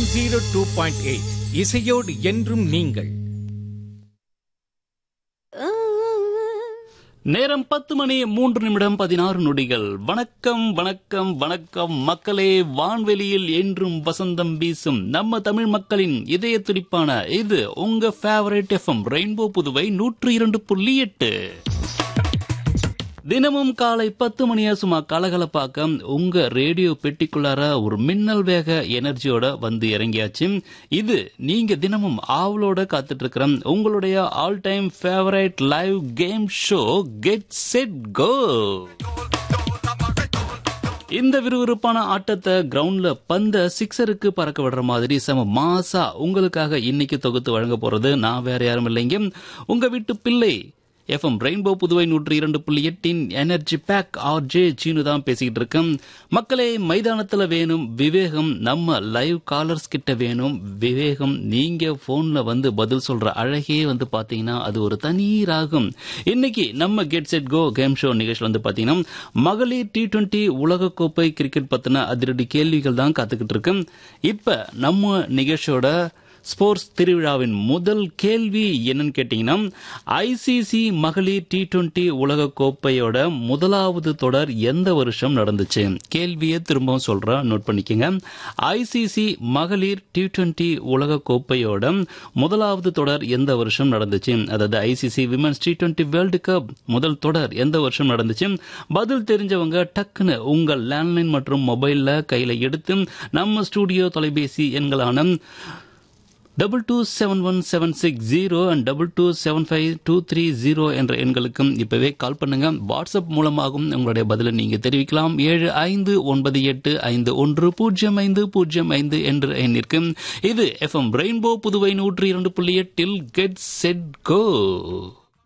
zero two point eight இசையோடு என்றும் நீங்கள் நேரம் பத்து மணி மூன்று நிமிடம் பதினாறு நொடிகள் வணக்கம் வணக்கம் வணக்கம் மக்களே வான்வெளியில் என்றும் வசந்தம் வீசும் நம்ம தமிழ் மக்களின் இதய துடிப்பான இது உங்க ஃபேவரட் எஃப்எம் ரெயின்போ புதுவை நூற்று இரண்டு புள்ளி எட்டு தினமும் காலை பத்து மணியா சும்மா கலகலப்பாக்க உங்க ரேடியோ பெட்டிக்குள்ளார ஒரு மின்னல் வேக எனர்ஜியோட வந்து இறங்கியாச்சு இது நீங்க தினமும் ஆவலோட காத்துட்டு இருக்கிற உங்களுடைய all time favourite live game show get set go இந்த விறுவிறுப்பான ஆட்டத்தை கிரவுண்ட்ல பந்த சிக்ஸருக்கு பறக்க விடுற மாதிரி செம மாசா உங்களுக்காக இன்னைக்கு தொகுத்து வழங்க போறது நான் வேற யாரும் இல்லைங்க உங்க வீட்டு பிள்ளை எஃப்எம் ரெயின்போ புதுவை நூற்றி இரண்டு புள்ளி எட்டின் energy pack R J Seenu தான் பேசிக்கிட்டு இருக்கேன் மக்களே மைதானத்துல வேணும் விவேகம் நம்ம லைவ் காலர்ஸ் கிட்ட வேணும் விவேகம் நீங்க போன்ல வந்து பதில் சொல்ற அழகே வந்து பாத்தீங்கன்னா அது ஒரு தனி ராகம் இன்னைக்கு நம்ம get set go game show நிகழ்ச்சியில் வந்து பாத்தீங்கன்னா மகளிர் டி டுவெண்டி உலகக்கோப்பை கிரிக்கெட் பத்தின அதிரடி கேள்விகள் தான் காத்துக்கிட்டு இருக்கு இப்ப நம்ம நிகழ்ச்சியோட ஸ்போர்ட்ஸ் திருவிழாவின் முதல் கேள்வி என்னன்னு கேட்டீங்கன்னா ஐசிசி மகளிர் டி டுவெண்டி உலக கோப்பையோட முதலாவது தொடர் எந்த வருஷம் நடந்துச்சு கேள்வியை திரும்பவும் சொல்றேன் நோட் பண்ணிக்கோங்க ஐசிசி மகளிர் டி டுவெண்டி உலக கோப்பையோட முதலாவது தொடர் எந்த வருஷம் நடந்துச்சு அதாவது ICC women's T twenty world cup முதல் தொடர் எந்த வருஷம் நடந்துச்சு பதில் தெரிஞ்சவங்க டக்குன்னு உங்கள் லேண்ட்லைன் மற்றும் மொபைல்ல கையில எடுத்து நம்ம ஸ்டூடியோ தொலைபேசி எண்களான double two seven one seven six zero and double two seven five two three zero என்ற எண்களுக்கும் இப்பவே கால் பண்ணுங்க வாட்ஸ்அப் மூலமாகவும் உங்களுடைய பதிலை நீங்க தெரிவிக்கலாம் ஏழு ஐந்து ஒன்பது எட்டு ஐந்து ஒன்று பூஜ்ஜியம் ஐந்து பூஜ்ஜியம் ஐந்து என்ற எண்ணிற்கு இது எஃப்எம் ரெயின்போ புதுவை நூற்றி இரண்டு புள்ளி எட்டில் கெட் செட் கோ